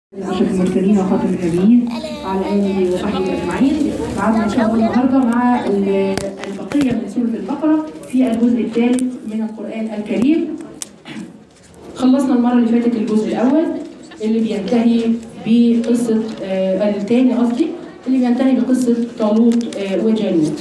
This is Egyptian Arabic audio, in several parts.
أشرف المرسلين وخاتم النبيين وعلى آله وصحبه أجمعين معنا إن شاء الله النهاردة مع ال- البقية من سورة البقرة في الجزء الثالث من القرآن الكريم خلصنا المرة اللي فاتت الجزء الأول اللي بينتهي بقصة آه الثاني قصدي اللي بينتهي بقصة طالوت آه وجالوت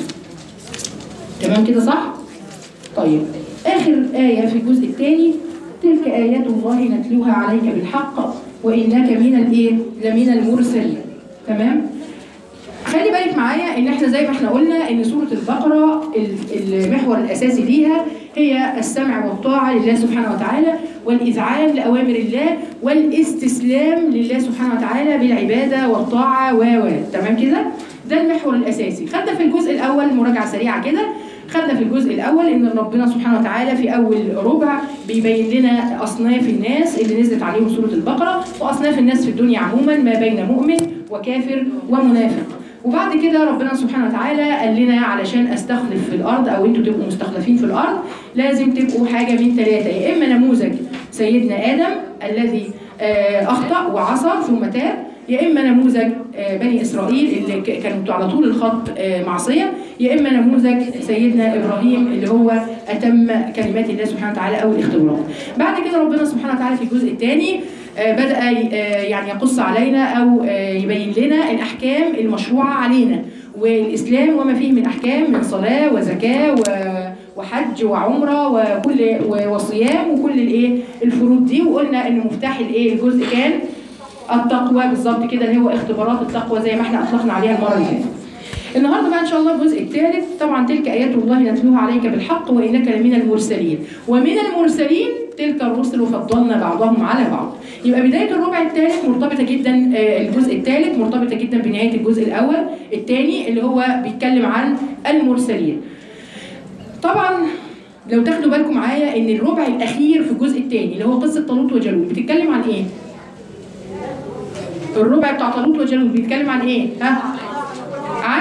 تمام كده صح؟ طيب آخر آية في الجزء الثاني تلك آيات الله نتلوها عليك بالحق وإنك من الإيه؟ لمن المرسلين تمام؟ خلي بالك معايا ان احنا زي ما احنا قلنا ان سوره البقره ال- المحور الاساسي ليها هي السمع والطاعه لله سبحانه وتعالى والاذعان لاوامر الله والاستسلام لله سبحانه وتعالى بالعباده والطاعه و و تمام كده ده المحور الاساسي خدنا في الجزء الاول مراجعه سريعه كده خدنا في الجزء الاول ان ربنا سبحانه وتعالى في اول ربع بيبين لنا اصناف الناس اللي نزلت عليهم سوره البقره واصناف الناس في الدنيا عموما ما بين مؤمن وكافر ومنافق وبعد كده ربنا سبحانه وتعالى قال لنا علشان استخلف في الارض او انتوا تبقوا مستخلفين في الارض لازم تبقوا حاجه من ثلاثه يا اما نموذج سيدنا ادم الذي آه، اخطا وعصى ثم تاب يا اما نموذج آه، بني اسرائيل اللي ك- كانوا على طول الخط آه، معصيه يا اما نموذج سيدنا ابراهيم اللي هو اتم كلمات الله سبحانه وتعالى او الاختبارات. بعد كده ربنا سبحانه وتعالى في الجزء الثاني بدا ي- آه، يعني يقص علينا او آه، يبين لنا الاحكام المشروعه علينا والاسلام وما فيه من احكام من صلاه وزكاه و- وحج وعمره وكل و- وصيام وكل الايه الفروض دي وقلنا ان مفتاح الايه الجزء كان التقوى بالظبط كده اللي هو اختبارات التقوى زي ما احنا اطلقنا عليها المره اللي فاتت. النهارده بقى ان شاء الله الجزء الثالث طبعا تلك ايات الله نتلوها عليك بالحق وانك لمن المرسلين ومن المرسلين تلك الرسل فضلنا بعضهم على بعض يبقى بدايه الربع الثالث مرتبطه جدا آه، الجزء الثالث مرتبطه جدا بنهايه الجزء الاول الثاني اللي هو بيتكلم عن المرسلين طبعا لو تاخدوا بالكم معايا ان الربع الاخير في الجزء الثاني اللي هو قصه طالوت وجالوت بتتكلم عن ايه الربع بتاع طالوت وجالوت بيتكلم عن ايه ها عن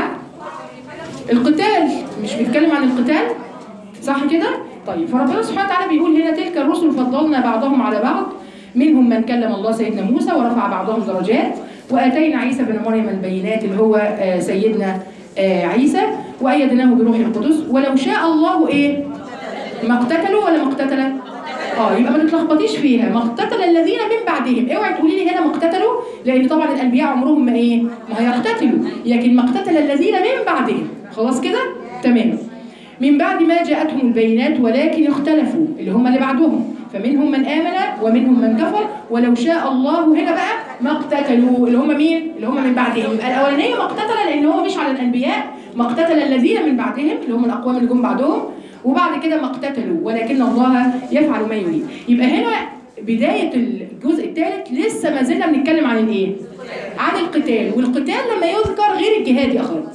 القتال مش بيتكلم عن القتال صح كده طيب فربنا سبحانه وتعالى بيقول هنا تلك الرسل فضلنا بعضهم على بعض منهم من كلم الله سيدنا موسى ورفع بعضهم درجات واتينا عيسى بن مريم البينات اللي هو آه، سيدنا آه، عيسى وايدناه بروح القدس ولو شاء الله ايه ما اقتتلوا ولا ما اقتتل اه يبقى ما تتلخبطيش فيها ما اقتتل الذين من بعدهم اوعي تقولي لي هنا ما اقتتلوا لان طبعا الانبياء عمرهم ما ايه ما هيقتتلوا لكن ما اقتتل الذين من بعدهم خلاص كده تمام من بعد ما جاءتهم البينات ولكن اختلفوا اللي هم اللي بعدهم فمنهم من آمن ومنهم من كفر ولو شاء الله هنا بقى ما اقتتلوا اللي هم مين؟ اللي هم من بعدهم يبقى الأولانية ما اقتتل لأن هو مش على الأنبياء ما اقتتل الذين من بعدهم اللي هم الأقوام اللي جم بعدهم وبعد كده ما اقتتلوا ولكن الله يفعل ما يريد يبقى هنا بداية الجزء الثالث لسه ما زلنا بنتكلم عن الايه؟ عن القتال والقتال لما يذكر غير الجهاد يا أخوات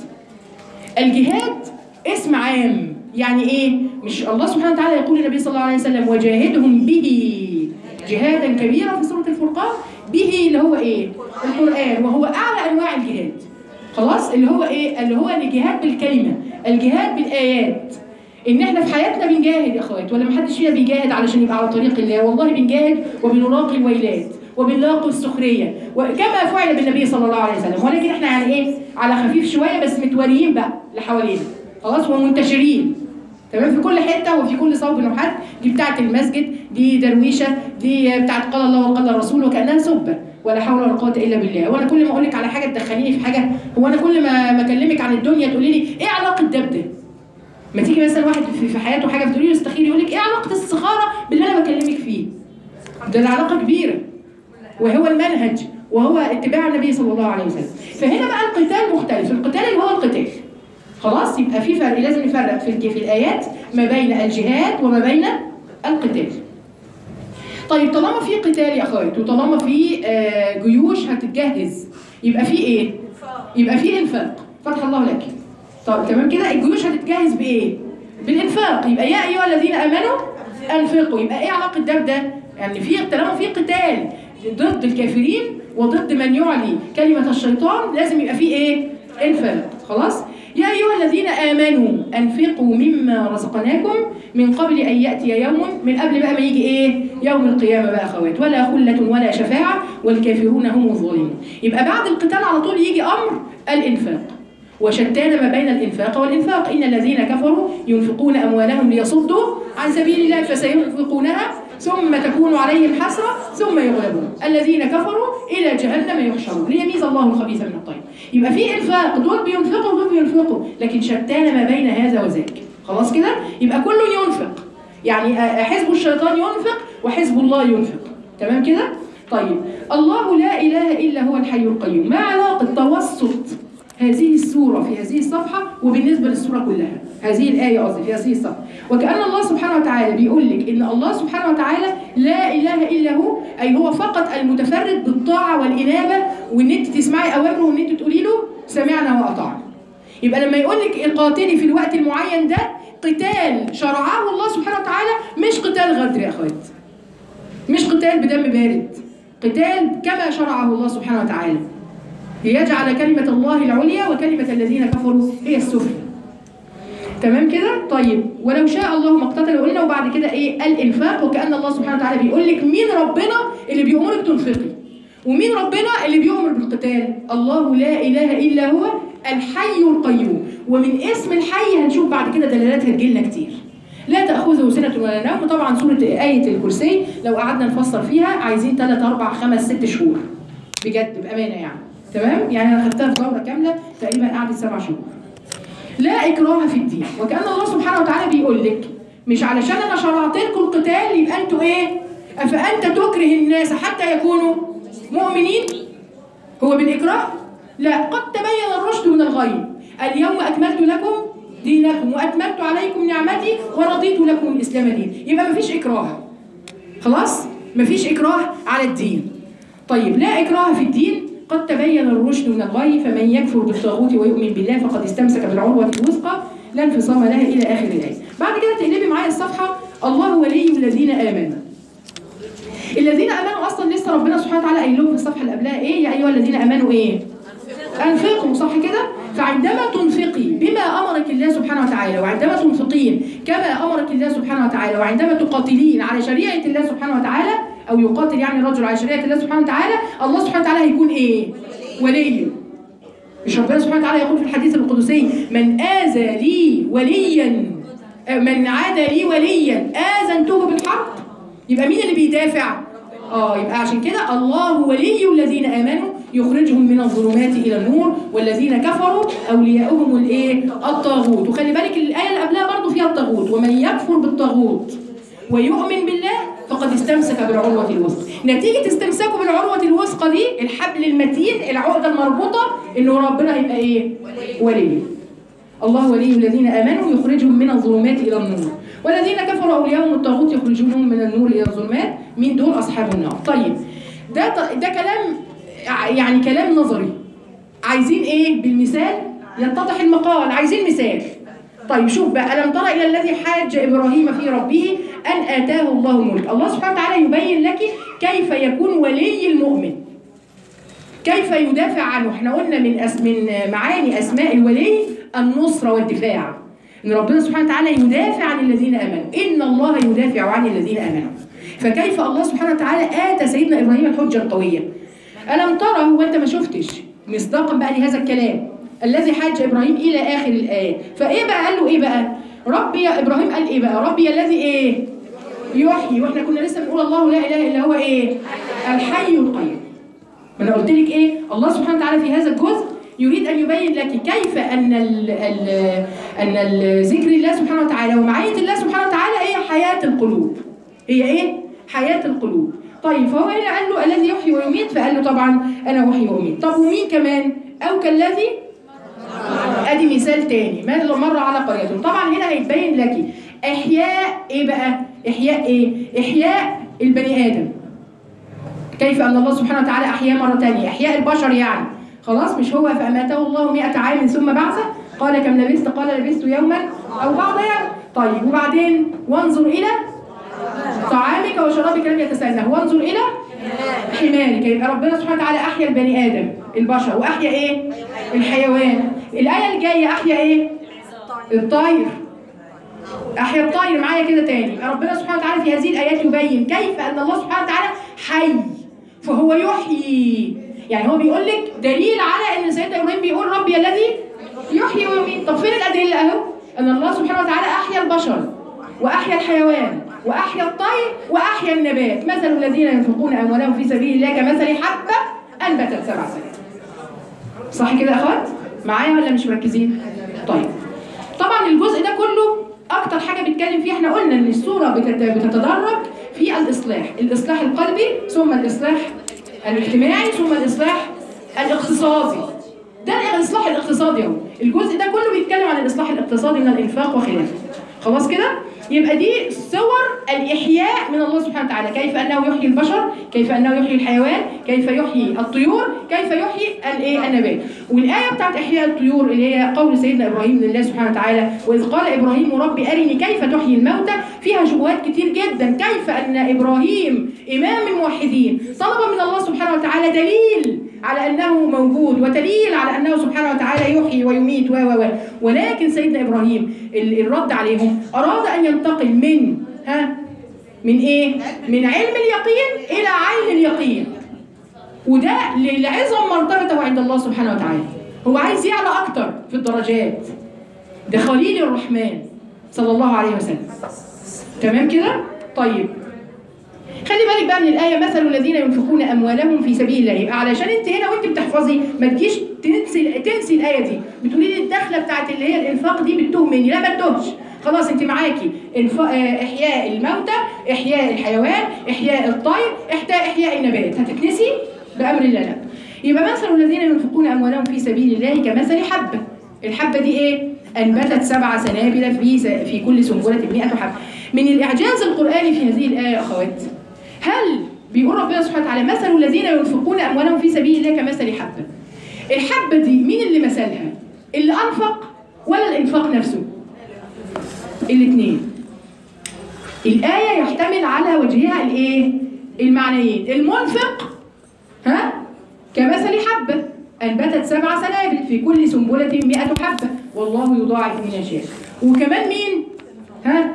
الجهاد اسم عام يعني ايه مش الله سبحانه وتعالى يقول للنبي صلى الله عليه وسلم وجاهدهم به جهادا كبيرا في سوره الفرقان به اللي هو ايه القران وهو اعلى انواع الجهاد خلاص اللي هو ايه اللي هو الجهاد بالكلمه الجهاد بالايات ان احنا في حياتنا بنجاهد يا اخوات ولا محدش فينا بيجاهد علشان يبقى على طريق الله والله بنجاهد وبنلاقي الويلات وبنلاقي السخريه وكما فعل بالنبي صلى الله عليه وسلم ولكن احنا يعني ايه على خفيف شويه بس متوريين بقى اللي حوالينا خلاص ومنتشرين تمام في كل حته وفي كل صوب وحد دي بتاعه المسجد دي درويشه دي بتاعه قال الله وقال الرسول وكانها سبه ولا حول ولا قوه الا بالله وانا كل ما اقول لك على حاجه تدخليني في حاجه هو انا كل ما ما اكلمك عن الدنيا تقولي لي ايه علاقه ده بده ما تيجي مثلا واحد في, في حياته حاجه بتقولي له استخير يقول لك ايه علاقه السخاره باللي انا بكلمك فيه ده العلاقه كبيره وهو المنهج وهو اتباع النبي صلى الله عليه وسلم فهنا بقى القتال مختلف القتال اللي هو القتال خلاص يبقى في فرق لازم نفرق في الج- في الايات ما بين الجهاد وما بين القتال طيب طالما في قتال يا اخوات وطالما في آه، جيوش هتتجهز يبقى في ايه يبقى في انفاق فتح الله لك طب تمام كده الجيوش هتتجهز بايه بالانفاق يبقى يا ايها الذين امنوا انفقوا يبقى ايه علاقه ده بده يعني في طالما في قتال ضد الكافرين وضد من يعلي كلمه الشيطان لازم يبقى في ايه انفاق خلاص يا ايها الذين امنوا انفقوا مما رزقناكم من قبل ان ياتي يوم من قبل بقى ما يجي ايه يوم القيامه بقى اخوات ولا خله ولا شفاعه والكافرون هم الظالمون يبقى بعد القتال على طول يجي امر الانفاق وشتان ما بين الإنفاق والإنفاق إن الذين كفروا ينفقون أموالهم ليصدوا عن سبيل الله فسينفقونها ثم تكون عليهم حسرة ثم يغلبون الذين كفروا إلى جهنم يحشرون ليميز الله الخبيث من الطيب يبقى في إنفاق دول بينفقوا ودول بينفقوا لكن شتان ما بين هذا وذاك خلاص كده يبقى كله ينفق يعني حزب الشيطان ينفق وحزب الله ينفق تمام كده طيب الله لا إله إلا هو الحي القيوم ما علاقة توسط هذه السورة في هذه الصفحة وبالنسبة للسورة كلها هذه الآية قصدي في هذه الصفحة وكأن الله سبحانه وتعالى بيقول لك إن الله سبحانه وتعالى لا إله إلا هو أي هو فقط المتفرد بالطاعة والإنابة وإن أنت تسمعي أوامره وإن أنت تقولي له سمعنا وأطعنا يبقى لما يقول لك قاتلي في الوقت المعين ده قتال شرعه الله سبحانه وتعالى مش قتال غدر يا أخوات مش قتال بدم بارد قتال كما شرعه الله سبحانه وتعالى ليجعل كلمة الله العليا وكلمة الذين كفروا هي السفلى تمام كده طيب ولو شاء الله ما اقتتلوا قلنا وبعد كده ايه الانفاق وكأن الله سبحانه وتعالى بيقول لك مين ربنا اللي بيأمرك تنفقي ومين ربنا اللي بيؤمر بالقتال الله لا اله الا هو الحي القيوم ومن اسم الحي هنشوف بعد كده دلالات هتجيلنا كتير لا تأخذه سنة ولا نوم طبعا سورة آية الكرسي لو قعدنا نفسر فيها عايزين 3 4 5 6 شهور بجد بأمانة يعني تمام يعني انا خدتها في دوره كامله تقريبا قعدت سبع شهور لا اكراه في الدين وكان الله سبحانه وتعالى بيقول لك مش علشان انا شرعت لكم القتال يبقى انتوا ايه افانت تكره الناس حتى يكونوا مؤمنين هو بالاكراه لا قد تبين الرشد من الغي اليوم اكملت لكم دينكم واتممت عليكم نعمتي ورضيت لكم الاسلام دين يبقى مفيش اكراه خلاص مفيش اكراه على الدين طيب لا اكراه في الدين قد تبين الرشد من الغي فمن يكفر بالطاغوت ويؤمن بالله فقد استمسك بالعروة الوثقى لا انفصام لها إلى آخر الآية. بعد كده تقلبي معايا الصفحة الله ولي الذين آمنوا. الذين آمنوا أصلا لسه ربنا سبحانه وتعالى قايل لهم في الصفحة اللي قبلها إيه؟ يا أيها الذين آمنوا إيه؟ أنفقوا صح كده؟ فعندما تنفقي بما أمرك الله سبحانه وتعالى وعندما تنفقين كما أمرك الله سبحانه وتعالى وعندما تقاتلين على شريعة الله سبحانه وتعالى أو يقاتل يعني الرجل على شريعة الله سبحانه وتعالى الله سبحانه وتعالى هيكون إيه؟ ولي مش ربنا سبحانه وتعالى يقول في الحديث القدسي من آذى لي وليا من عاد لي وليا آذنته بالحرب يبقى مين اللي بيدافع؟ اه يبقى عشان كده الله ولي الذين امنوا يخرجهم من الظلمات الى النور والذين كفروا اولياؤهم الايه؟ الطاغوت وخلي بالك الايه اللي قبلها برضه فيها الطاغوت ومن يكفر بالطاغوت ويؤمن بالله فقد استمسك بالعروة الوثقى نتيجة استمساكه بالعروة الوثقى دي الحبل المتين العقدة المربوطة انه ربنا هيبقى ايه ولي الله ولي الذين امنوا يخرجهم من الظلمات الى النور والذين كفروا اولياءهم الطاغوت يخرجونهم من النور الى الظلمات مين دول اصحاب النار طيب ده ده كلام يعني كلام نظري عايزين ايه بالمثال يتضح المقال عايزين مثال طيب شوف بقى ألم ترى إلى الذي حاج إبراهيم في ربه أن آتاه الله الملك الله سبحانه وتعالى يبين لك كيف يكون ولي المؤمن كيف يدافع عنه احنا قلنا من أس من معاني أسماء الولي النصرة والدفاع إن ربنا سبحانه وتعالى يدافع عن الذين آمنوا إن الله يدافع عن الذين آمنوا فكيف الله سبحانه وتعالى آتى سيدنا إبراهيم الحجة القوية ألم ترى هو أنت ما شفتش مصداقا بقى لهذا الكلام الذي حاج ابراهيم الى اخر الايه فايه بقى قال له ايه بقى ربي يا ابراهيم قال ايه بقى ربي الذي ايه يحيي واحنا كنا لسه بنقول الله لا اله الا هو ايه الحي القيوم ما انا قلت لك ايه الله سبحانه وتعالى في هذا الجزء يريد ان يبين لك كيف ان ال ال ان ال ذكر الله سبحانه وتعالى ومعيه الله سبحانه وتعالى هي حياه القلوب هي ايه حياه القلوب طيب فهو هنا قال له الذي يحيي ويميت فقال له طبعا انا احيي واميت طب ومين كمان او كالذي ادي مثال تاني مر مر على قرية طبعا هنا هيتبين لك احياء ايه بقى احياء ايه احياء البني ادم كيف ان الله سبحانه وتعالى احياه مره تانية احياء البشر يعني خلاص مش هو فاماته الله 100 عام ثم بعثه قال كم لبثت قال لبثت يوما او بعض يوم طيب وبعدين وانظر الى طعامك وشرابك لم يتسنه وانظر الى حمارك يبقى ربنا سبحانه وتعالى احيا البني ادم البشر واحيا ايه الحيوان الايه الجايه احيا ايه الطير احيا الطير معايا كده تاني يبقى ربنا سبحانه وتعالى في هذه الايات يبين كيف ان الله سبحانه وتعالى حي فهو يحيي يعني هو بيقول لك دليل على ان سيدنا ابراهيم بيقول ربي الذي يحيي ويميت طب فين الادله اهو ان الله سبحانه وتعالى احيا البشر واحيا الحيوان واحيا الطير واحيا النبات مثل الذين ينفقون اموالهم في سبيل الله كمثل حبه انبتت سبع سنوات صح كده يا اخوات معايا ولا مش مركزين طيب طبعا الجزء ده كله اكتر حاجه بيتكلم فيه احنا قلنا ان السوره بتت- بتتدرج في الاصلاح الاصلاح القلبي ثم الاصلاح الاجتماعي ثم الاصلاح الاقتصادي ده الاصلاح الاقتصادي اهو الجزء ده كله بيتكلم عن الاصلاح الاقتصادي من الانفاق وخلافه خلاص كده يبقى دي صور الاحياء من الله سبحانه وتعالى كيف انه يحيي البشر كيف انه يحيي الحيوان كيف يحيي الطيور كيف يحيي الايه النبات والايه بتاعت احياء الطيور اللي هي قول سيدنا ابراهيم لله سبحانه وتعالى واذ قال ابراهيم ربي ارني كيف تحيي الموتى فيها شبهات كتير جدا كيف ان ابراهيم امام الموحدين طلب من الله سبحانه وتعالى دليل على انه موجود ودليل على انه سبحانه وتعالى يحيي ويميت و و و ولكن سيدنا ابراهيم ال- الرد عليهم اراد ان ينتقل من ها من ايه؟ من علم اليقين الى عين اليقين وده ل- لعظم مرتبته عند الله سبحانه وتعالى هو عايز يعلى اكتر في الدرجات ده خليل الرحمن صلى الله عليه وسلم تمام كده؟ طيب خلي بالك بقى من الآية مثل الذين ينفقون أموالهم في سبيل الله يبقى علشان أنت هنا وأنت بتحفظي ما تجيش تنسي تنسي الآية دي بتقولي لي الدخلة بتاعت اللي هي الإنفاق دي بتتوه مني لا ما تتوهش خلاص أنت معاكي إنف... آه، إحياء الموتى إحياء الحيوان إحياء الطير إحياء إحياء النبات هتتنسي بأمر الله لا يبقى مثل الذين ينفقون أموالهم في سبيل الله كمثل حبة الحبة دي إيه؟ أنبتت سبع سنابل في س... في كل سنبلة 100 حبة من الإعجاز القرآني في هذه الآية يا أخوات هل بيقول ربنا سبحانه وتعالى مثل الذين ينفقون اموالهم في سبيل الله كمثل حبه الحبه دي مين اللي مثلها اللي انفق ولا الانفاق نفسه الاثنين الايه يحتمل على وجهها الايه المعنيين المنفق ها كمثل حبه انبتت سبع سنابل في كل سنبله 100 حبه والله يضاعف من يشاء وكمان مين ها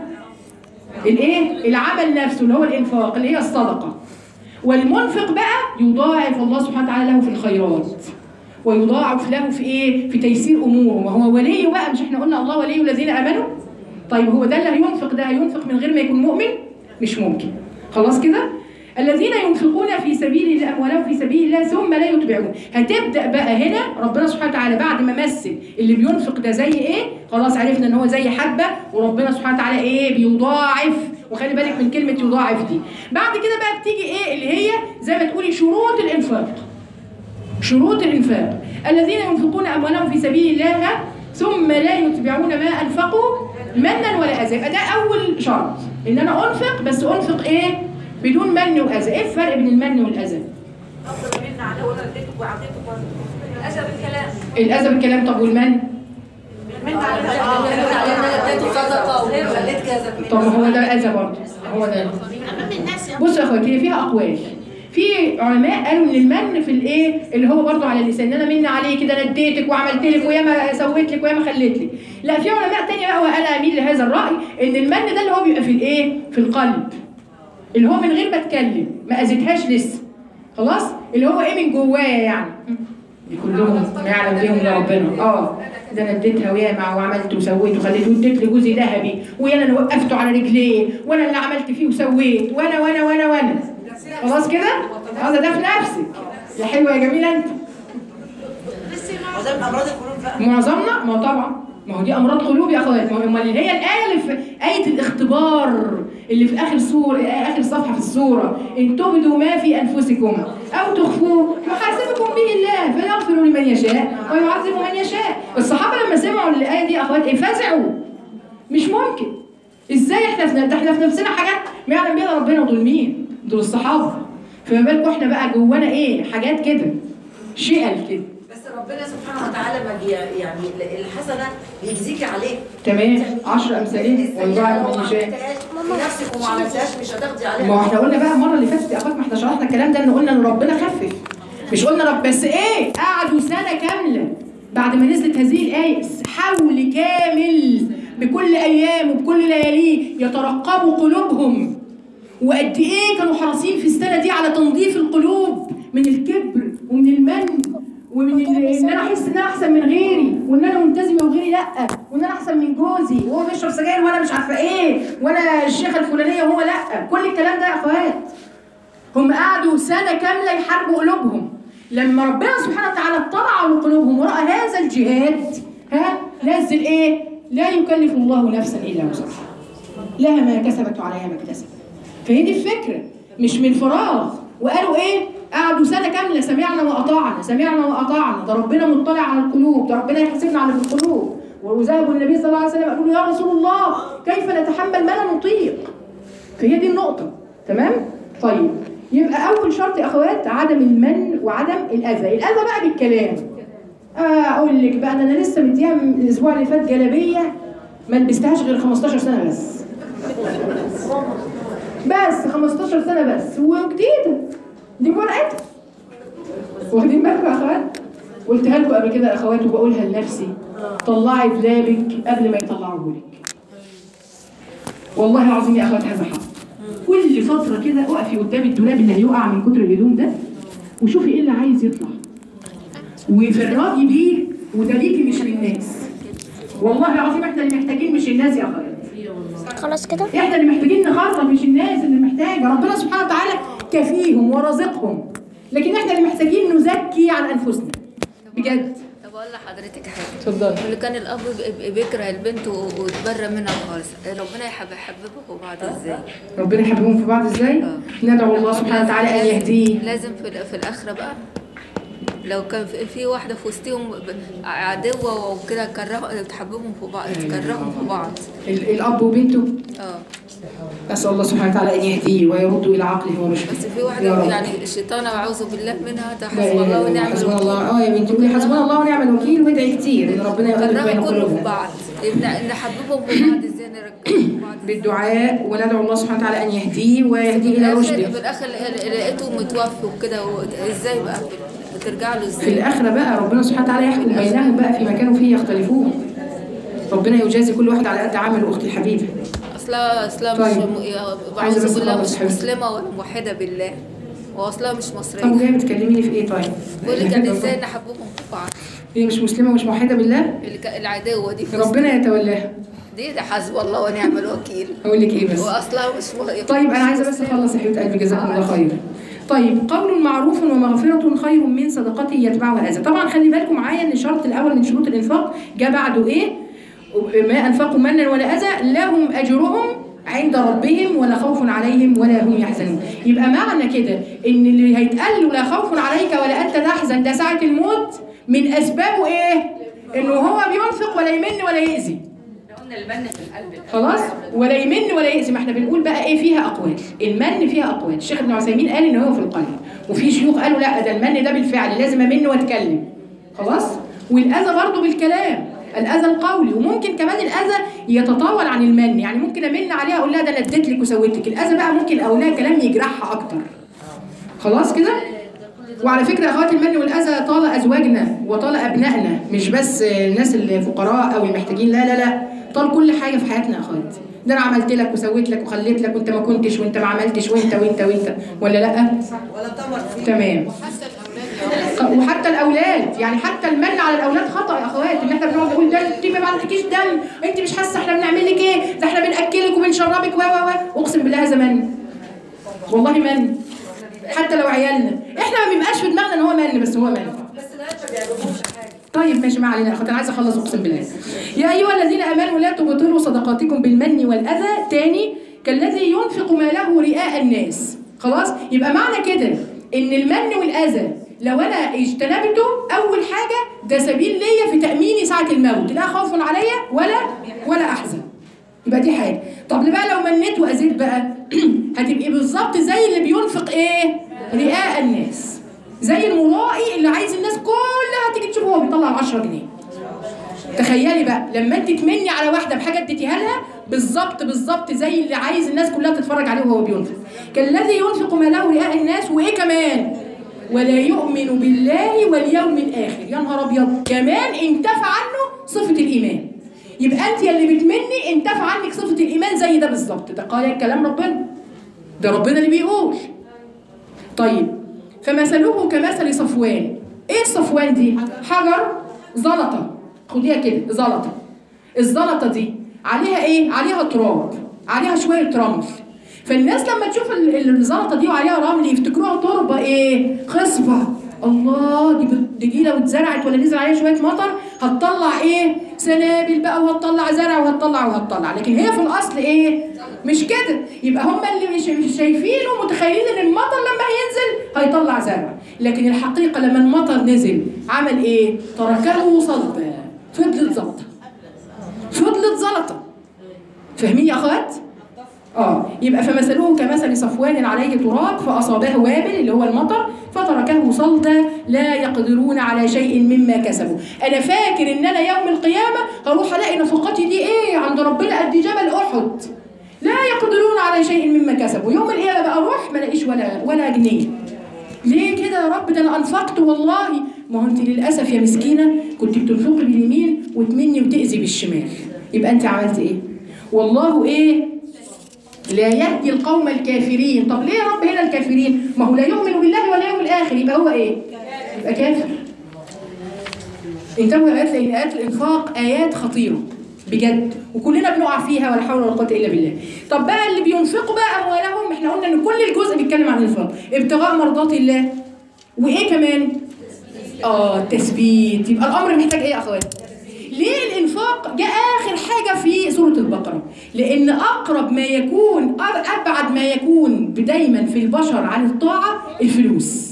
الايه العمل نفسه اللي هو الانفاق اللي هي الصدقه والمنفق بقى يضاعف الله سبحانه وتعالى له في الخيرات ويضاعف له في ايه في تيسير اموره وهو ولي بقى مش احنا قلنا الله ولي الذين امنوا طيب هو ده اللي هينفق ده هينفق من غير ما يكون مؤمن مش ممكن خلاص كده الذين ينفقون في سبيل الله اموالهم في سبيل الله ثم لا يتبعون هتبدا بقى هنا ربنا سبحانه وتعالى بعد ما مثل اللي بينفق ده زي ايه خلاص عرفنا ان هو زي حبه وربنا سبحانه وتعالى ايه بيضاعف وخلي بالك من كلمه يضاعف دي بعد كده بقى بتيجي ايه اللي هي زي ما تقولي شروط الانفاق شروط الانفاق الذين ينفقون اموالهم في سبيل الله ثم لا يتبعون ما انفقوا منا ولا اذى يبقى ده اول شرط ان انا انفق بس انفق ايه بدون من واذى ايه الفرق بين المن والاذى أفضل منا على ولا اديتك وعطيتك الأذى بالكلام الاذى بالكلام طب والمن من على اديته صدقه وخليت كذا طب ما هو ده اذى برضه هو ده امام الناس يا بصوا يا اخواتي هي فيها اقوال في علماء قالوا ان المن في الايه اللي هو برضه على اللسان ان انا من عليه كده انا اديتك وعملت لك وياما سويت لك وياما خليت لك لا في علماء تانية بقى وانا اميل لهذا الراي ان المن ده اللي هو بيبقى في الايه في القلب اللي هو من غير ما اتكلم ما اذيتهاش لسه خلاص اللي هو ايه من جوايا يعني دي كلهم ما يعلم بيهم الا ربنا اه ده انا اديتها وياما وعملت وسويت وخليت واديت لجوزي ذهبي وانا اللي وقفته على رجليه وانا اللي عملت فيه وسويت وانا وانا وانا وانا خلاص كده؟ هذا ده في نفسك يا حلوه يا جميله انت وده من امراض القلوب بقى معظمنا ما هو طبعا ما هو دي امراض قلوب يا اخوات ما هو امال اللي هي الايه اللي في ايه الاختبار اللي في اخر سوره اخر صفحه في السوره ان تبدوا ما في انفسكم او تخفوه يحاسبكم به الله فيغفر لمن يشاء ويعذب من يشاء الصحابه لما سمعوا الايه دي يا اخوات ايه فزعوا مش ممكن ازاي احنا في ده احنا في نفسنا حاجات ما يعلم بيها ربنا دول مين دول الصحابه فما بالكم احنا بقى جوانا ايه حاجات كده شقل كده بس ربنا سبحانه وتعالى ما بي يعني الحسنه بيجزيكي عليه تمام 10 امثالين والله لو من ما يشاء عملتهاش بنفسك وما عملتهاش مش هتاخدي ما هو عليها احنا قلنا بقى المره اللي فاتت يا اخوات ما احنا شرحنا الكلام ده ان قلنا ان ربنا خفف مش قلنا رب بس ايه قعدوا سنه كامله بعد ما نزلت هذه الايه حول كامل بكل ايام وبكل لياليه يترقبوا قلوبهم وقد ايه كانوا حريصين في السنه دي على تنظيف القلوب من الكبر ومن المن ومن ال- ان انا احس ان انا احسن من غيري وان انا ملتزمه وغيري لا وان انا احسن من جوزي وهو بيشرب سجاير وانا مش عارفه ايه وانا الشيخه الفلانيه وهو لا كل الكلام ده يا اخوات هم قعدوا سنه كامله يحاربوا قلوبهم لما ربنا سبحانه وتعالى اطلع على قلوبهم وراى هذا الجهاد ها نزل ايه لا يكلف الله نفسا الا وسعها لها ما كسبت وعليها ما اكتسبت فهي دي الفكره مش من فراغ وقالوا ايه قعدوا سنه كامله سمعنا واطعنا سمعنا واطعنا ده ربنا مطلع على القلوب ده ربنا يحاسبنا على القلوب وذهبوا النبي صلى الله عليه وسلم قالوا له يا رسول الله كيف نتحمل ما لا نطيق فهي دي النقطه تمام طيب يبقى اول شرط يا اخوات عدم المن وعدم الاذى الاذى بقى بالكلام آه اقول لك بقى ده انا لسه مديها من الاسبوع اللي فات جلابيه ما لبستهاش غير 15 سنه بس بس 15 سنه بس وجديده دي ورقتها واخدين بالكم يا اخوات قلتها لكم قبل كده يا اخوات وبقولها لنفسي طلعي دولابك قبل ما يطلعوه لك والله العظيم يا اخوات هذا حق كل فتره كده اقفي قدام الدولاب اللي هيقع من كتر الهدوم ده وشوفي ايه اللي عايز يطلع وفرقي بيه وده ليكي مش للناس والله العظيم احنا اللي محتاجين مش الناس يا اخوات خلاص كده احنا اللي محتاجين نخرج مش الناس اللي محتاجه ربنا سبحانه وتعالى كفيهم ورازقهم لكن احنا اللي محتاجين نزكي عن انفسنا بجد طب اقول لحضرتك حاجه اتفضلي اللي كان الاب بي- بيكره البنت و- ويتبرى منها خالص ربنا يحب يحببه في بعض ازاي ربنا يحبهم في بعض ازاي ندعو الله سبحانه وتعالى ان يهديه لازم في, ال- في الاخره بقى لو كان في, في واحده في وسطهم ب- عدوه وكده كره تحببهم في بعض تكرههم في بعض ال- الاب وبنته اه اسال الله سبحانه وتعالى ان يهديه ويرده الى عقله ورشده بس في يا واحده رب. يعني الشيطان اعوذ بالله منها ده لا حسب الله إله إلا ونعم حسبنا الوكيل الله اه يا بنتي قولي حسبنا الله ونعم الوكيل وادعي كتير ان ربنا يقلب بين كرهوا كله في قلوبنا بعض إن- نحببهم في بعض ازاي نرجعهم في بعض إزاي؟ بالدعاء وندعو الله سبحانه وتعالى ان يهديه ويهديه في الى الآخر- رشده في الاخر لقيته متوفي وكده و- ازاي بقى بترجع له في ازاي الآخرة بقى ربنا سبحانه وتعالى يحكم بينهم بقى فيما كانوا فيه يختلفون ربنا يجازي كل واحد على قد عمله أختي الحبيبة اصلا اصلا مش طيب. م- عايزة بس بعوذ بالله أخلص مش حبيبتي. مسلمه ولا موحده بالله واصلا مش طب مصريه جاية بتكلميني في إيه طيب؟ بقول لك انا ازاي نحببهم في بعض هي مش مسلمة ومش موحدة بالله؟ اللي ك- العداوه دي في ربنا يتولاها دي ده حسب الله ونعم الوكيل أقول لك إيه بس؟ واصلا مش م- طيب أنا عايزة بس أخلص يا حبيبة قلبي جزاكم الله خير. طيب قول معروف ومغفرة خير من صدقة يتبعها أذى، طبعا خلي بالكم معايا إن الشرط الأول من شروط الإنفاق جاء بعده إيه؟ ما أنفقوا منا ولا أذى لهم أجرهم عند ربهم ولا خوف عليهم ولا هم يحزنون يبقى معنى كده ان اللي هيتقال له لا خوف عليك ولا انت تحزن ده ساعه الموت من اسبابه ايه انه هو بينفق ولا يمن ولا يأذي قلنا المن في القلب خلاص ولا يمن ولا يأذي ما احنا بنقول بقى ايه فيها اقوال المن فيها اقوال الشيخ ابن عثيمين قال ان هو في القلب وفي شيوخ قالوا لا ده المن ده بالفعل لازم امن واتكلم خلاص والاذى برضه بالكلام الاذى القولي وممكن كمان الاذى يتطاول عن المن يعني ممكن امن عليها اقول لها ده انا اديت لك وسويت لك الاذى بقى ممكن اقول لها كلام يجرحها اكتر خلاص كده وعلى فكره يا اخوات المن والاذى طال ازواجنا وطال ابنائنا مش بس الناس الفقراء او المحتاجين لا لا لا طال كل حاجه في حياتنا يا اخوات ده انا عملت لك وسويت لك وخليت لك وانت ما كنتش وانت ما عملتش وانت وانت وانت ولا لا ولا تمر فيه تمام وحتى الاولاد يعني حتى المن على الاولاد خطا يا اخوات ان احنا بنقعد نقول ده انت ما بعتكيش دم انت مش حاسه احنا بنعمل لك ايه ده احنا بناكلك وبنشربك و و و اقسم بالله هذا من والله من حتى لو عيالنا احنا ما بيبقاش في دماغنا ان هو من بس هو من بس العيال ما بيعجبهمش حاجه طيب ماشي ما علينا يا اخوات انا عايزه اخلص اقسم بالله يا ايها الذين امنوا لا تبطلوا صدقاتكم بالمن والاذى تاني كالذي ينفق ماله رئاء الناس خلاص يبقى معنى كده ان المن والاذى لو انا اجتنبته اول حاجه ده سبيل ليا في تاميني ساعه الموت لا خوف عليا ولا ولا احزن يبقى دي حاجه طب بقى لو منيت واذيت بقى هتبقي بالظبط زي اللي بينفق ايه رئاء الناس زي المرائي اللي عايز الناس كلها تيجي وهو بيطلع ال 10 جنيه تخيلي بقى لما انت تمني على واحده بحاجه اديتيها لها بالظبط بالظبط زي اللي عايز الناس كلها تتفرج عليه وهو بينفق كالذي ينفق ماله رئاء الناس وايه كمان ولا يؤمن بالله واليوم الاخر يا نهار ابيض كمان انتفى عنه صفه الايمان يبقى انت اللي بتمني انتفى عنك صفه الايمان زي ده بالظبط ده قال كلام ربنا ده ربنا اللي بيقول طيب فمثله كمثل صفوان ايه الصفوان دي حجر زلطه خديها كده زلطه الزلطه دي عليها ايه عليها تراب عليها شويه رمل فالناس لما تشوف ال- الزلطه دي وعليها رمل يفتكروها تربه ايه خصبه الله دي بت- دي, دي لو اتزرعت ولا نزل عليها شويه مطر هتطلع ايه سنابل بقى وهتطلع زرع وهتطلع وهتطلع لكن هي في الاصل ايه مش كده يبقى هم اللي مش مش شايفين ومتخيلين ان المطر لما هينزل هيطلع زرع لكن الحقيقه لما المطر نزل عمل ايه تركه صلبا فضلت زلطه فضلت زلطه فاهمين يا اخوات اه يبقى فمثله كمثل صفوان عليه تراب فاصابه وابل اللي هو المطر فتركه صلدا لا يقدرون على شيء مما كسبوا انا فاكر ان انا يوم القيامه هروح الاقي نفقاتي دي ايه عند ربنا قد جبل احد لا يقدرون على شيء مما كسبوا يوم القيامه بقى اروح ما الاقيش ولا ولا جنيه ليه كده يا رب ده انا انفقت والله ما هو انت للاسف يا مسكينه كنت بتنفقي باليمين وتمني وتاذي بالشمال يبقى انت عملت ايه والله ايه لا يهدي القوم الكافرين طب ليه يا رب هنا الكافرين ما هو لا يؤمن بالله ولا يوم الاخر يبقى هو ايه يبقى كافر انتبهوا يا ايات لان ايات الانفاق ايات خطيره بجد وكلنا بنقع فيها ولا حول ولا قوه الا بالله طب بقى اللي بينفقوا بقى اموالهم احنا قلنا ان كل الجزء بيتكلم عن الانفاق ابتغاء مرضات الله وايه كمان اه التثبيت يبقى الامر محتاج ايه يا اخوات ليه الانفاق جاء اخر حاجه في سوره البقره لان اقرب ما يكون أب- ابعد ما يكون دايما في البشر عن الطاعه الفلوس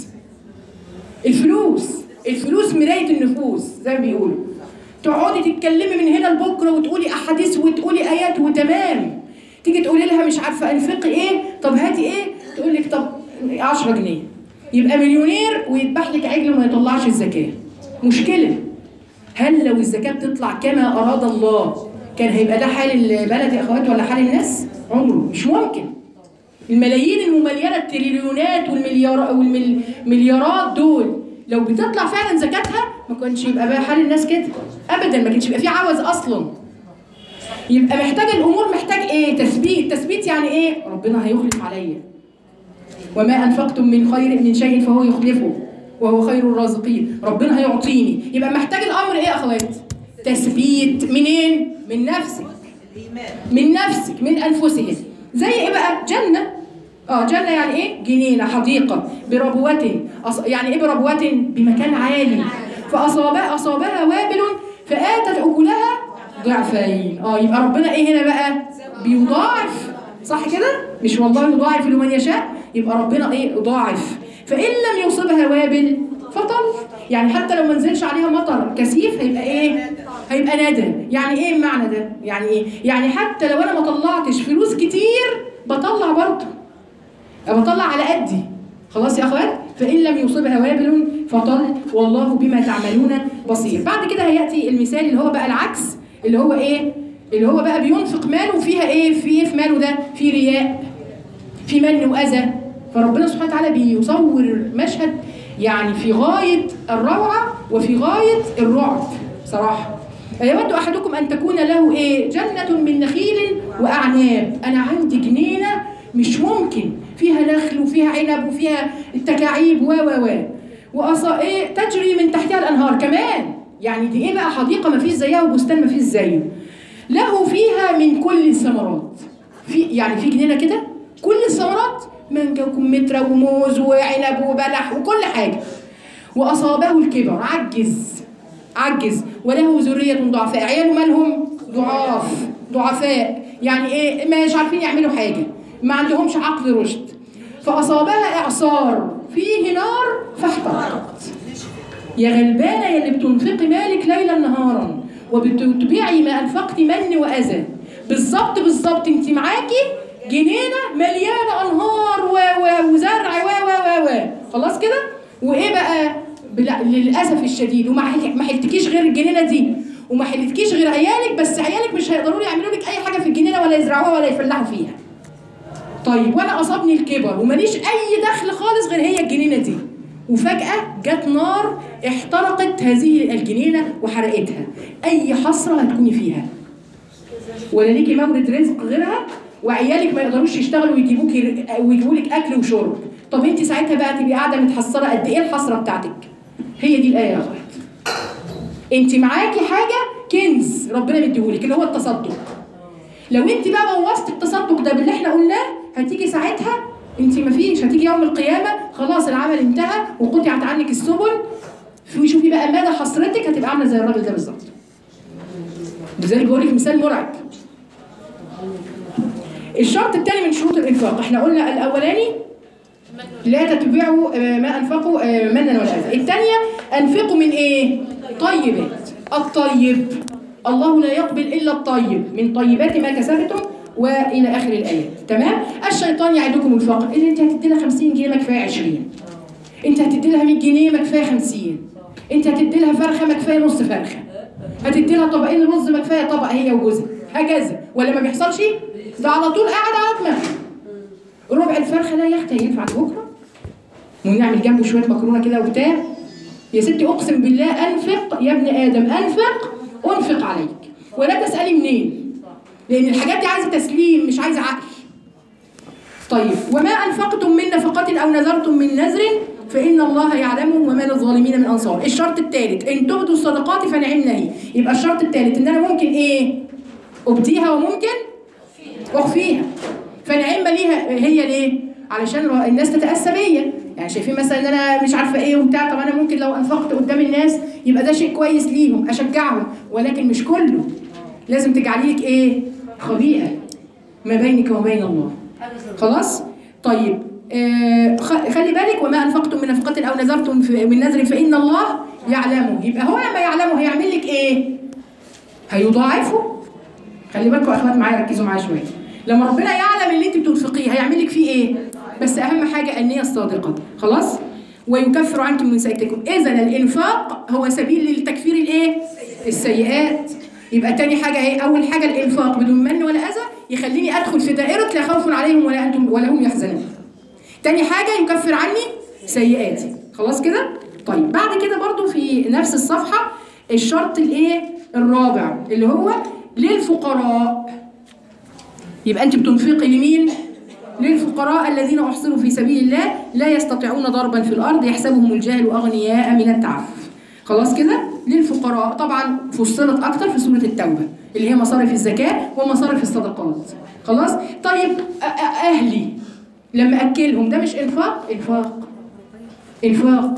الفلوس الفلوس مرايه النفوس زي ما بيقولوا تقعدي تتكلمي من هنا لبكره وتقولي احاديث وتقولي ايات وتمام تيجي تقولي لها مش عارفه انفقي ايه طب هاتي ايه تقول لك طب 10 جنيه يبقى مليونير ويذبح لك عجل وما يطلعش الزكاه مشكله هل لو الزكاه بتطلع كما اراد الله كان هيبقى ده حال البلد يا اخوات ولا حال الناس عمره مش ممكن الملايين المملينه التريليونات والمليار والمليارات دول لو بتطلع فعلا زكاتها ما كانش يبقى بقى حال الناس كده ابدا ما كانش يبقى في عوز اصلا يبقى محتاج الامور محتاج ايه تثبيت تثبيت يعني ايه ربنا هيخلف عليا وما انفقتم من خير من شيء فهو يخلفه وهو خير الرازقين ربنا هيعطيني يبقى محتاج الامر ايه يا اخوات تثبيت منين من نفسك من نفسك من انفسهم زي ايه بقى جنه اه جنه يعني ايه جنينه حديقه بربوه أص... يعني ايه بربوه بمكان عالي فاصابها اصابها وابل فاتت اكلها ضعفين اه يبقى ربنا ايه هنا بقى بيضاعف صح كده مش والله يضاعف لمن يشاء يبقى ربنا ايه يضاعف فان لم يصبها وابل فطل يعني حتى لو ما نزلش عليها مطر كثيف هيبقى ايه هيبقى ندى يعني ايه المعنى ده يعني ايه يعني حتى لو انا ما طلعتش فلوس كتير بطلع برضه بطلع على قدي خلاص يا اخوات فان لم يصبها وابل فطل والله بما تعملون بصير بعد كده هياتي المثال اللي هو بقى العكس اللي هو ايه اللي هو بقى بينفق ماله فيها ايه في ايه في ماله ده في رياء في من واذى فربنا سبحانه وتعالى بيصور مشهد يعني في غايه الروعه وفي غايه الرعب صراحه أيود أحدكم أن تكون له إيه؟ جنة من نخيل وأعناب، أنا عندي جنينة مش ممكن فيها نخل وفيها عنب وفيها التكاعيب و و و وأصا إيه تجري من تحتها الأنهار كمان، يعني دي إيه بقى حديقة ما فيش زيها وبستان ما فيش زيه. له فيها من كل الثمرات. في يعني في جنينة كده كل الثمرات مانجا وكمثرى وموز وعنب وبلح وكل حاجة. وأصابه الكبر عجز عجز وله ذرية ضعفاء عياله مالهم ضعاف ضعفاء يعني ايه مش عارفين يعملوا حاجة ما عندهمش عقل رشد فأصابها إعصار فيه نار فاحترقت يا غلبانة يا اللي بتنفقي مالك ليلا نهارا وبتتبعي ما أنفقت من وأذى بالظبط بالظبط انت معاكي جنينة مليانة أنهار و و وزرع و و و و خلاص كده وإيه بقى بلا للاسف الشديد وما حل- ما حلتكيش غير الجنينه دي وما حلتكيش غير عيالك بس عيالك مش هيقدروا يعملوا لك اي حاجه في الجنينه ولا يزرعوها ولا يفلحوا فيها طيب وانا اصابني الكبر وماليش اي دخل خالص غير هي الجنينه دي وفجاه جت نار احترقت هذه الجنينه وحرقتها اي حسره هتكوني فيها ولا ليكي مورد رزق غيرها وعيالك ما يقدروش يشتغلوا ويجيبوكي ويجيبوا لك اكل وشرب طب انت ساعتها بقى تبقي قاعده متحسره قد ايه الحسره بتاعتك هي دي الايه يا اخوات انت معاكي حاجه كنز ربنا مديهولك اللي هو التصدق لو انت بقى بوظت التصدق ده باللي احنا قلناه هتيجي ساعتها انت مفيش هتيجي يوم القيامه خلاص العمل انتهى وقطعت عنك السبل شوفي بقى مدى حسرتك هتبقى عامله زي الراجل ده بالظبط لذلك بقول لك مثال مرعب الشرط الثاني من شروط الانفاق احنا قلنا الاولاني لا تتبعوا آه، ما انفقوا آه، منا ولا اذى الثانيه انفقوا من ايه طيبات الطيب الله لا يقبل الا الطيب من طيبات ما كسبتم والى اخر الايات تمام الشيطان يعدكم الفقر اللي انت هتدي لها 50 جنيه ما كفايه 20 انت هتدي لها 100 جنيه ما كفايه 50 انت هتدي لها فرخه ما كفايه نص فرخه هتدي لها طبقين رز ما كفايه طبق هي وجوزها هكذا ولا ما بيحصلش ده على طول قاعد على دماغه ربع الفرخه ده يا اختي هينفع لبكره ونعمل جنبه شويه مكرونه كده وبتاع يا ستي اقسم بالله انفق يا ابن ادم انفق انفق عليك ولا تسالي منين لان الحاجات دي عايزه تسليم مش عايزه عقل طيب وما انفقتم من نفقه او نذرتم من نذر فان الله يعلمه وما للظالمين من انصار الشرط الثالث ان تبدوا الصدقات فنعمنا هي يبقى الشرط الثالث ان انا ممكن ايه ابديها وممكن اخفيها فنعمه ليها هي ليه علشان رو- الناس تتاسى بيا يعني شايفين مثلا ان انا مش عارفه ايه وبتاع طب انا ممكن لو انفقت قدام الناس يبقى ده شيء كويس ليهم اشجعهم ولكن مش كله لازم تجعلي لك ايه خبيئه ما بينك وبين الله خلاص طيب آه خ- خلي بالك وما انفقتم من نفقه او نذرتم في- من نذر فان الله يعلمه يبقى هو لما يعلمه هيعمل لك ايه هيضاعفه خلي بالكم يا اخوات معايا ركزوا معايا شويه لما ربنا يعلم اللي انت بتنفقيه هيعمل لك فيه ايه بس اهم حاجه النيه الصادقه خلاص ويكفر عنكم من سيئاتكم اذا الانفاق هو سبيل لتكفير الايه السيئات يبقى تاني حاجه ايه اول حاجه الانفاق بدون من ولا اذى يخليني ادخل في دائره لا خوف عليهم ولا انتم ولا هم يحزنون تاني حاجه يكفر عني سيئاتي خلاص كده طيب بعد كده برضو في نفس الصفحه الشرط الايه الرابع اللي هو للفقراء يبقى انت بتنفقي لمين للفقراء الذين احصروا في سبيل الله لا يستطيعون ضربا في الارض يحسبهم الجاهل اغنياء من التعفف خلاص كده للفقراء طبعا فصلت اكتر في سوره التوبه اللي هي مصارف الزكاه ومصارف الصدقات خلاص طيب أ- أ- اهلي لما اكلهم ده مش انفاق انفاق انفاق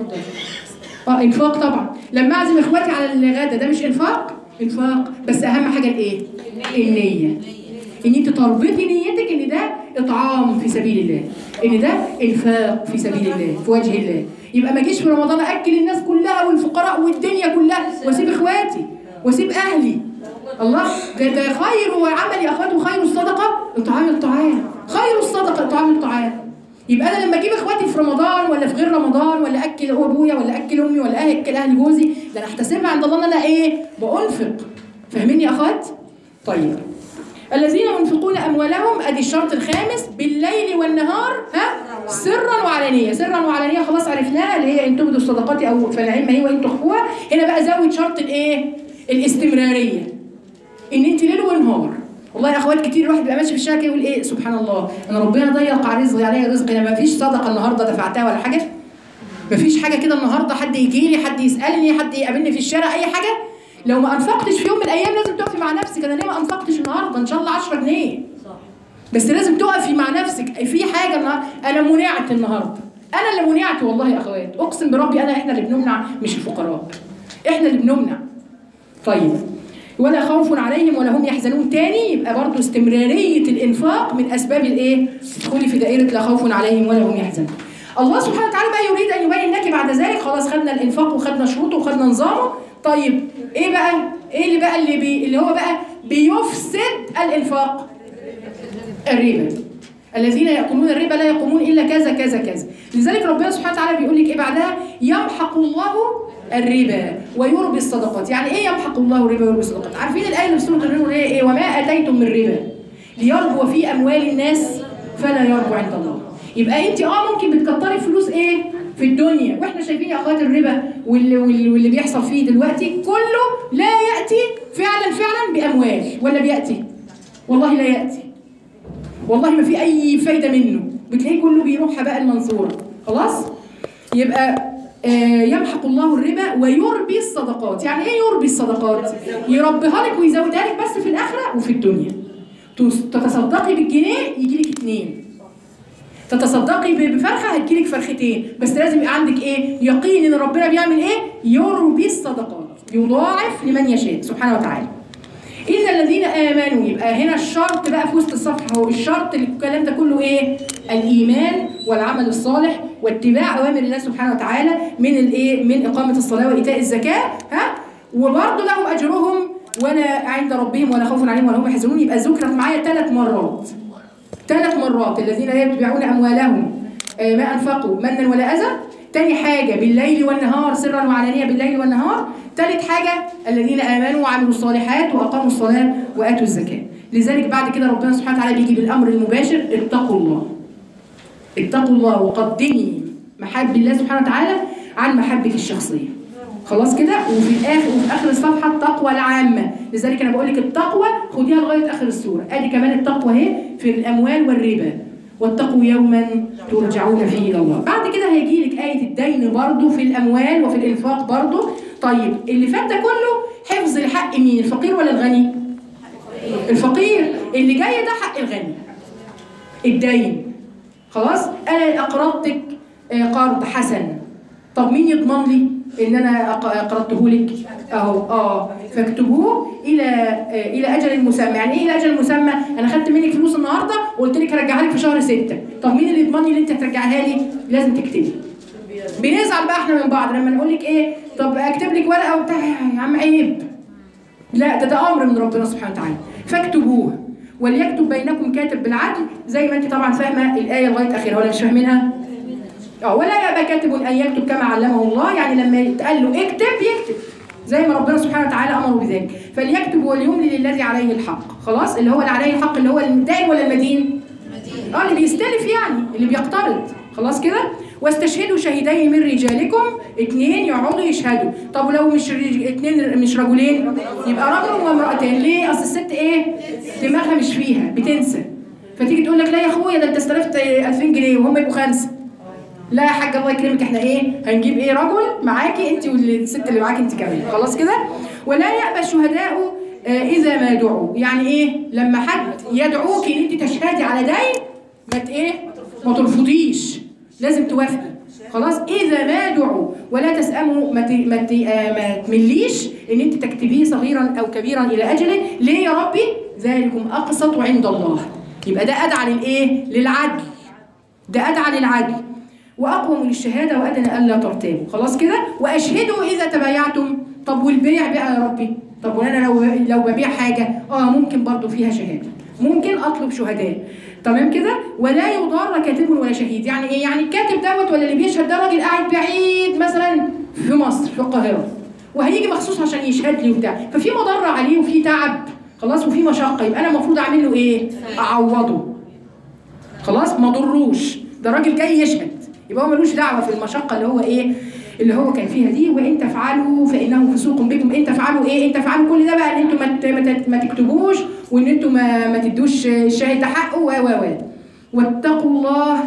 اه انفاق طبعا لما اعزم اخواتي على الغدا ده مش انفاق انفاق بس اهم حاجه الايه النيه ان انت تربطي نيتك ان ده اطعام في سبيل الله ان ده انفاق في سبيل الله في وجه الله يبقى ما اجيش في رمضان اكل الناس كلها والفقراء والدنيا كلها واسيب اخواتي واسيب اهلي الله ده ده خير وعمل يا اخوات وخير الصدقه اطعام الطعام خير الصدقه اطعام الطعام يبقى انا لما اجيب اخواتي في رمضان ولا في غير رمضان ولا اكل ابويا ولا اكل امي ولا اكل اهل جوزي ده انا احتسبها عند الله ان انا ايه بانفق فاهميني يا اخوات طيب الذين ينفقون اموالهم ادي الشرط الخامس بالليل والنهار ها سرا وعلانيه سرا وعلانيه خلاص عرفناها اللي هي ان تبدوا الصدقات او فنعم هي وان تخفوها هنا بقى زود شرط الايه الاستمراريه ان انت ليل ونهار والله يا اخوات كتير الواحد بيبقى ماشي في الشارع كده يقول ايه سبحان الله انا ربنا ضيق على رزقي عليا رزقي انا ما فيش صدقه النهارده دفعتها ولا حاجه ما فيش حاجه كده النهارده حد يجي لي حد يسالني حد يقابلني في الشارع اي حاجه لو ما انفقتش في يوم من الايام لازم تقفي مع نفسك انا ليه ما انفقتش النهارده ان شاء الله 10 جنيه بس لازم تقفي مع نفسك في حاجه النهارده انا منعت النهارده انا اللي منعت والله يا اخوات اقسم بربي انا احنا اللي بنمنع مش الفقراء احنا اللي بنمنع طيب ولا خوف عليهم ولا هم يحزنون تاني يبقى برضو استمرارية الإنفاق من أسباب الإيه؟ تدخلي في دائرة لا خوف عليهم ولا هم يحزنون. الله سبحانه وتعالى بقى يريد أن يبين لك بعد ذلك خلاص خدنا الإنفاق وخدنا شروطه وخدنا نظامه طيب إيه بقى؟ إيه اللي بقى اللي بي اللي هو بقى بيفسد الإنفاق؟ الربا. الذين ياكلون الربا لا يقومون الا كذا كذا كذا لذلك ربنا سبحانه وتعالى بيقول لك ايه بعدها يمحق الله الربا ويربي الصدقات يعني ايه يمحق الله الربا ويربي الصدقات عارفين الايه اللي في سوره النور ايه إيه؟ وما اتيتم من ربا ليربو في اموال الناس فلا يربو عند الله يبقى انت اه ممكن بتكتري فلوس ايه في الدنيا واحنا شايفين يا اخوات الربا واللي, واللي, واللي بيحصل فيه دلوقتي كله لا ياتي فعلا فعلا باموال ولا بياتي والله لا ياتي والله ما في اي فايده منه بتلاقيه كله بيروح هباء المنصوره خلاص يبقى آه، يمحق الله الربا ويربي الصدقات يعني ايه يربي الصدقات يربيها لك ويزودها لك بس في الاخره وفي الدنيا تس- تتصدقي بالجنيه يجي لك اتنين تتصدقي ب- بفرخه هتجيلك فرختين بس لازم يبقى عندك ايه يقين ان ربنا بيعمل ايه يربي الصدقات يضاعف لمن يشاء سبحانه وتعالى إذا الذين آمنوا يبقى هنا الشرط بقى في وسط الصفحة هو الشرط اللي الكلام ده كله إيه؟ الإيمان والعمل الصالح واتباع أوامر الله سبحانه وتعالى من الإيه؟ من إقامة الصلاة وإيتاء الزكاة ها؟ وبرضه لهم أجرهم ولا عند ربهم ولا خوف عليهم ولا هم يحزنون يبقى ذكرت معايا ثلاث مرات ثلاث مرات الذين لا يتبعون أموالهم آه، ما أنفقوا منا ولا أذى تاني حاجة بالليل والنهار سرا وعلانية بالليل والنهار تالت حاجة الذين آمنوا وعملوا الصالحات وأقاموا الصلاة وآتوا الزكاة لذلك بعد كده ربنا سبحانه وتعالى بيجي بالأمر المباشر اتقوا الله اتقوا الله وقدمي محب الله سبحانه وتعالى عن محبك الشخصية خلاص كده وفي الاخر وفي اخر الصفحه التقوى العامه لذلك انا بقول لك التقوى خديها لغايه اخر السوره ادي كمان التقوى اهي في الاموال والربا واتقوا يوما ترجعون فيه الى الله بعد كده هيجي لك ايه الدين برضو في الاموال وفي الانفاق برضو طيب اللي فات ده كله حفظ الحق مين الفقير ولا الغني الفقير اللي جاي ده حق الغني الدين خلاص انا اقرضتك آه، قرض حسن طب مين يضمن لي ان انا أق- اقرضته لك اهو اه فاكتبوه الى آه، الى اجل مسمى يعني ايه الى اجل مسمى انا خدت منك فلوس النهارده وقلت لك هرجعها لك في شهر ستة طب مين اللي يضمن لي ان انت هترجعها لي لازم تكتبي بنزعل بقى احنا من بعض لما نقول لك ايه طب اكتب لك ورقه وبتاع يا عم عيب لا ده ده امر من ربنا سبحانه وتعالى فاكتبوه وليكتب بينكم كاتب بالعدل زي ما انت طبعا فاهمه الايه لغايه اخرها ولا مش فاهمينها؟ اه ولا يبقى كاتب ان يكتب كما علمه الله يعني لما يتقال له اكتب يكتب زي ما ربنا سبحانه وتعالى امره بذلك فليكتب وليملي للذي عليه الحق خلاص اللي هو اللي عليه الحق اللي هو المدين ولا المدين؟ اه اللي بيستلف يعني اللي بيقترض خلاص كده واستشهدوا شهيدين من رجالكم اتنين يقعدوا يشهدوا طب ولو مش رج... اتنين مش رجلين يبقى رجل وامرأتين ليه اصل الست ايه دماغها مش فيها بتنسى فتيجي تقول لك لا يا اخويا ده انت استلفت 2000 جنيه وهم يبقوا خمسه لا يا حاج الله يكرمك احنا ايه هنجيب ايه رجل معاكي انت والست اللي معاكي انت كمان خلاص كده ولا يأبى الشهداء آه، اذا ما دعوا يعني ايه لما حد يدعوك ان انت تشهدي على دين ما ت- ايه ما ترفضيش لازم توافقي خلاص اذا ما دعوا ولا تسأموا ما ت- ما ت- آه، ما تمليش ان انت تكتبيه صغيرا او كبيرا الى اجله ليه يا ربي ذلكم اقسط عند الله يبقى ده ادعى للايه للعدل ده ادعى للعدل واقوم للشهاده وادنى الا ترتابوا خلاص كده واشهدوا اذا تبايعتم طب والبيع بقى يا ربي طب وانا لو لو ببيع حاجه اه ممكن برضو فيها شهاده ممكن اطلب شهداء تمام كده ولا يضار كاتب ولا شهيد يعني ايه يعني الكاتب دوت ولا اللي بيشهد ده راجل قاعد بعيد مثلا في مصر في القاهره وهيجي مخصوص عشان يشهد لي وبتاع ففي مضره عليه وفي تعب خلاص وفي مشقه يبقى انا المفروض اعمل له ايه اعوضه خلاص ما ضروش ده راجل جاي يشهد يبقى هو ملوش دعوه في المشقه اللي هو ايه اللي هو كان فيها دي وان تفعلوا فانه فسوق بكم ان تفعلوا ايه ان تفعلوا كل ده بقى ان انتوا ما ت- ما ت- ما تكتبوش وان انتوا ما ما تدوش الشاهد ده حقه و و و واتقوا الله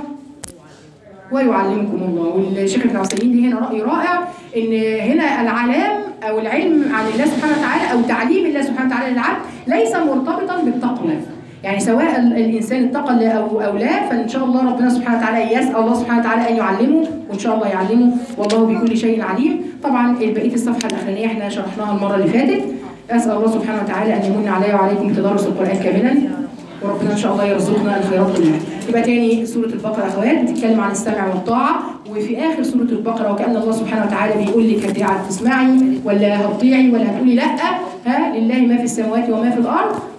ويعلمكم الله والشيخ ابن عثيمين ليه هنا راي رائع ان هنا العلام او العلم عن الله سبحانه وتعالى او تعليم الله سبحانه وتعالى للعبد ليس مرتبطا بالتقوى يعني سواء ال- الانسان اتقى الله او او لا فان شاء الله ربنا سبحانه وتعالى يسال الله سبحانه وتعالى ان يعلمه وان شاء الله يعلمه والله بكل شيء عليم طبعا بقيه الصفحه الاخرانيه احنا شرحناها المره اللي فاتت اسال الله سبحانه وتعالى ان يمن علي وعليكم تدارس القران كاملا وربنا ان شاء الله يرزقنا الخيرات كلها. يبقى تاني سوره البقره اخوات بتتكلم عن السمع والطاعه وفي اخر سوره البقره وكان الله سبحانه وتعالى بيقول لك هتع- هتسمعي ولا هتطيعي ولا هتقولي لا ها لله ما في السماوات وما في الارض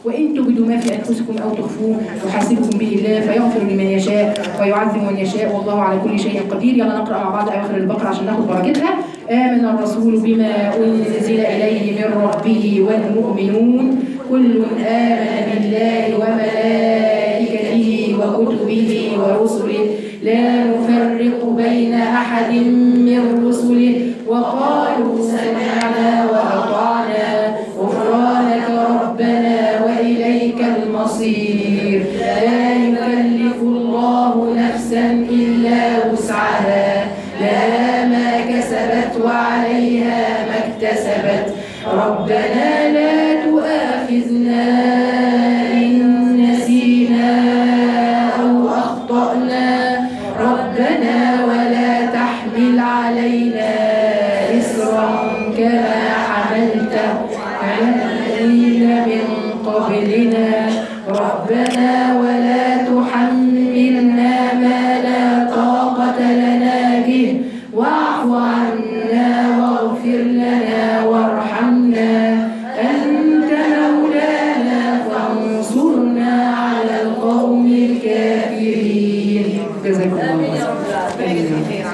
وإن تبدوا ما في أنفسكم أو تخفوه يحاسبكم به الله فيغفر لمن يشاء ويعذب من يشاء والله على كل شيء قدير يلا نقرأ مع بعض أواخر البقرة عشان ناخد بركتها آمن الرسول بما أنزل إليه من ربه والمؤمنون كل آمن بالله وملائكته وكتبه ورسله لا نفرق بين أحد من رسله وقالوا سمعنا وأطعنا غفرانك ربنا وإليك المصير لا يكلف الله نفسا إلا وسعها لها ما كسبت وعليها ما اكتسبت ربنا لا تؤاخذنا إن نسينا أو أخطأنا ربنا ولا تحمل علينا إسرا كما حملته على الذين من قبلنا ربنا ولا تحملنا ما لا طاقة لنا به واعف عنا واغفر لنا وارحمنا أنت مولانا فانصرنا على القوم الكافرين جزاكم الله خيرا